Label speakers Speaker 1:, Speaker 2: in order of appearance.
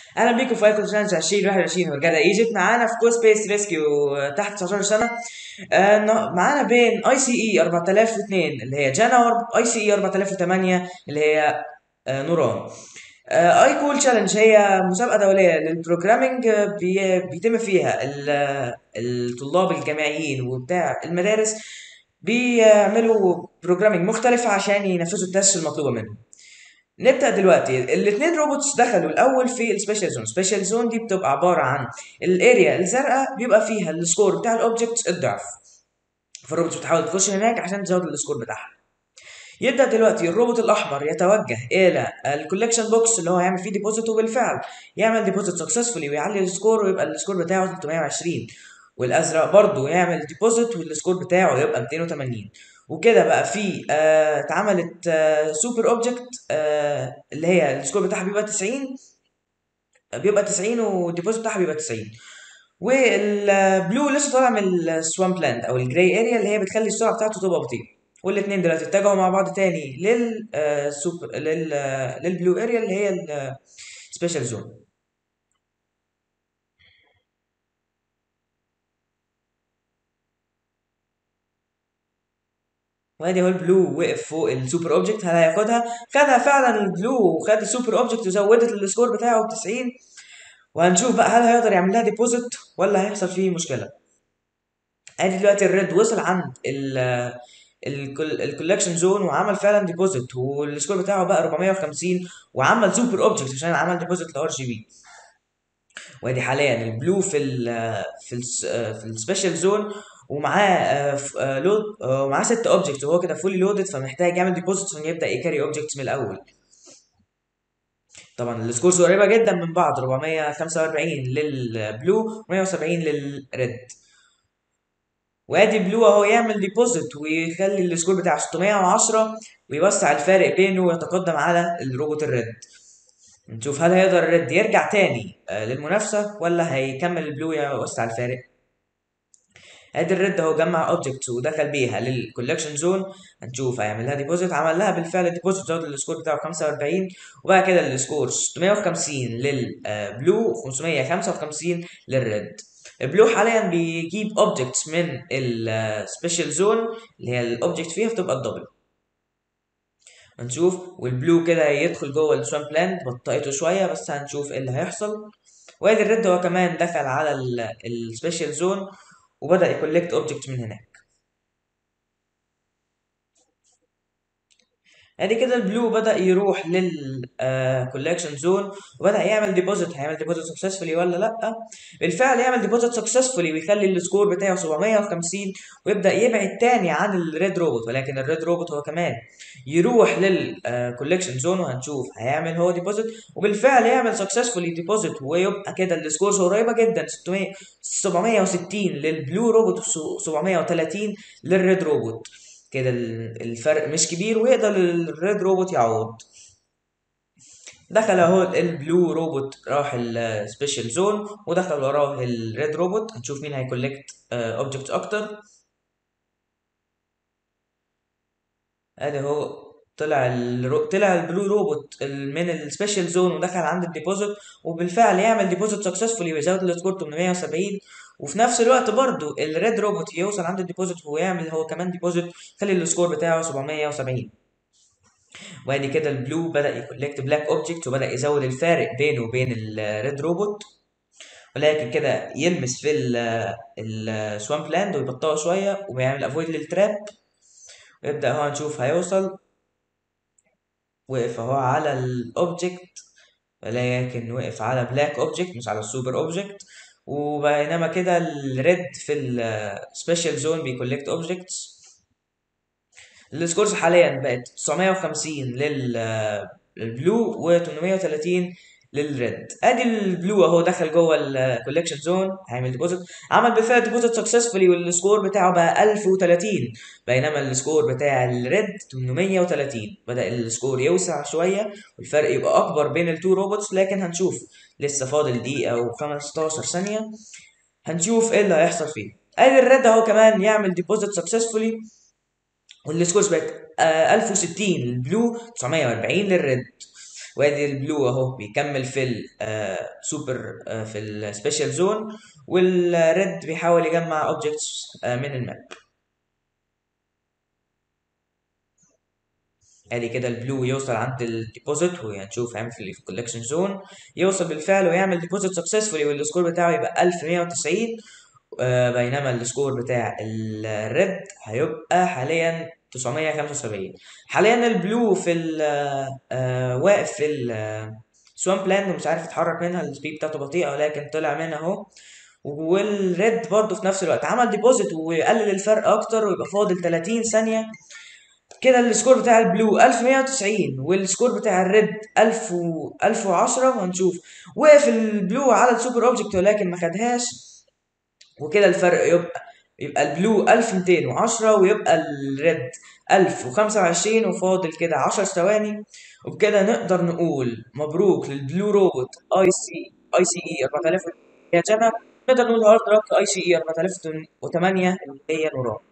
Speaker 1: اهلا بيكم في ايكون تشالنج 2021 ورجاله ايجيبت معانا في كو سبيس ريسكيو تحت 19 سنه آه، ن- معانا بين اي سي اي 4002 اللي هي جانا اي سي اي 4008 اللي هي آه، نوران اي كول تشالنج هي مسابقه دوليه للبروجرامينج آه، بي- بيتم فيها ال- الطلاب الجامعيين وبتاع المدارس بيعملوا بروجرامينج مختلفه عشان ينفذوا التاسك المطلوبه منهم نبدأ دلوقتي الاثنين روبوتس دخلوا الأول في السبيشال زون السبيشال زون دي بتبقى عبارة عن الاريا الزرقاء بيبقى فيها السكور بتاع الاوبجكتس الضعف فالروبوتس بتحاول تخش هناك عشان تزود السكور بتاعها يبدأ دلوقتي الروبوت الأحمر يتوجه إلى الكولكشن بوكس اللي هو هيعمل فيه ديبوزيت وبالفعل يعمل ديبوزيت سكسسفولي ويعلي السكور ويبقى السكور بتاعه 320 والأزرق برضه يعمل ديبوزيت والسكور بتاعه يبقى 280 وكده بقى في آه اتعملت آه سوبر اوبجكت آه اللي هي السكور بتاعها بيبقى 90 بيبقى 90 والديبوزيت بتاعها بيبقى 90 والبلو لسه طالع من السوامب لاند او الجراي اريا اللي هي بتخلي السرعه بتاعته تبقى بطيئه والاثنين دلوقتي اتجهوا مع بعض تاني لل آه، سوبر لل آه، للبلو اريا اللي هي السبيشال زون وادي هو البلو وقف فوق السوبر اوبجكت هل هياخدها خدها فعلا البلو وخد السوبر اوبجكت وزودت السكور بتاعه ب 90 وهنشوف بقى هل هيقدر يعمل لها ديبوزيت ولا هيحصل فيه مشكله ادي دلوقتي الريد وصل عند ال الكولكشن زون وعمل فعلا ديبوزيت والسكور بتاعه بقى 450 وعمل سوبر اوبجكت عشان عمل ديبوزيت لار جي بي وادي حاليا البلو في ال في ال في السبيشال زون ومعاه لود ومعاه ست اوبجكت وهو كده فولي لودد فمحتاج يعمل ديبوزيت عشان يبدا يكاري اوبجكتس من الاول طبعا السكورز قريبه جدا من بعض 445 للبلو 170 للريد وادي بلو اهو يعمل ديبوزيت ويخلي السكور بتاعه 610 ويوسع الفارق بينه ويتقدم على الروبوت الريد نشوف هل هيقدر الريد يرجع تاني آه، للمنافسة ولا هيكمل البلو يوسع الفارق ادي الريد اهو جمع اوبجكتس ودخل بيها للكولكشن زون هنشوف هيعمل لها ديبوزيت عمل لها بالفعل ديبوزيت زود السكور بتاعه 45 وبعد كده السكور 650 للبلو 555 للريد البلو حاليا بيجيب اوبجكتس من السبيشال زون اللي هي الاوبجكت فيها بتبقى الدبل هنشوف والبلو كده يدخل جوه السوامب لاند بطئته شويه بس هنشوف ايه اللي هيحصل وادي الريد هو كمان دخل على السبيشال زون وبدأ يكولكت اوبجكت من هناك ادي كده البلو بدأ يروح للكولكشن زون وبدأ يعمل ديبوزيت هيعمل ديبوزيت سكسسفولي ولا لا بالفعل يعمل ديبوزيت سكسسفولي ويخلي السكور بتاعه 750 ويبدأ يبعد تاني عن الريد روبوت ولكن الريد روبوت هو كمان يروح للكولكشن زون وهنشوف هيعمل هو ديبوزيت وبالفعل يعمل سكسسفولي ديبوزيت ويبقى كده السكورز قريبه جدا 600 760 للبلو روبوت و730 للريد روبوت كده ال- الفرق مش كبير ويقدر الريد روبوت يعوض دخل اهو البلو روبوت راح السبيشال زون ودخل وراه الريد روبوت هنشوف مين هيكولكت اوبجكت اكتر ادي اهو طلع الرو... طلع البلو روبوت ال- من السبيشال زون ودخل عند الديبوزيت وبالفعل يعمل ديبوزيت سكسسفولي ويزود السكور 870 وفي نفس الوقت برضو الريد روبوت يوصل عند الديبوزيت ويعمل هو كمان ديبوزيت يخلي السكور بتاعه 770 وادي كده البلو بدأ يكولكت بلاك اوبجكت وبدأ يزود الفارق بينه وبين الريد روبوت ولكن كده يلمس في السوامب لاند ويبطئه شويه وبيعمل افويد للتراب ويبدأ هو نشوف هيوصل وقف اهو على الاوبجكت ولكن وقف على بلاك اوبجكت مش على السوبر اوبجكت وبينما كده الريد في السبيشال زون بيكولكت اوبجكتس السكورز حاليا بقت 950 لل للبلو و830 للريد ادي البلو اهو دخل جوه الكولكشن زون هيعمل ديبوزيت عمل بالفعل ديبوزيت سكسسفولي والسكور بتاعه بقى 1030 بينما السكور بتاع الريد 830 بدأ السكور يوسع شويه والفرق يبقى اكبر بين التو روبوتس لكن هنشوف لسه فاضل دقيقه و15 ثانيه هنشوف ايه اللي هيحصل فيه ادي الريد اهو كمان يعمل ديبوزيت سكسسفولي والسكورز بقت آه 1060 للبلو 940 للريد وادي البلو اهو بيكمل في السوبر في السبيشال زون والريد بيحاول يجمع اوبجكتس من الماب ادي كده البلو يوصل عند الديبوزيت وهنشوف هيعمل في الكولكشن زون يوصل بالفعل ويعمل ديبوزيت سكسسفولي والسكور بتاعه يبقى 1190 آه بينما السكور بتاع الريد هيبقى حاليا 975 حاليا البلو في ال آه واقف في السوامب لاند ومش عارف يتحرك منها السبيد بتاعته بطيئه ولكن طلع منها اهو والريد برضه في نفس الوقت عمل ديبوزيت ويقلل الفرق اكتر ويبقى فاضل 30 ثانيه كده السكور بتاع البلو 1190 والسكور بتاع الريد 1000 و 1010 وهنشوف وقف البلو على السوبر اوبجكت ولكن ما خدهاش وكده الفرق يبقى يبقى البلو 1210 ويبقى الريد 1025 وفاضل كده 10 ثواني وبكده نقدر نقول مبروك للبلو روبوت اي سي اي سي اي 4000 يا جنى نقدر نقول هارد روك اي سي اي 4008 اللي هي نوران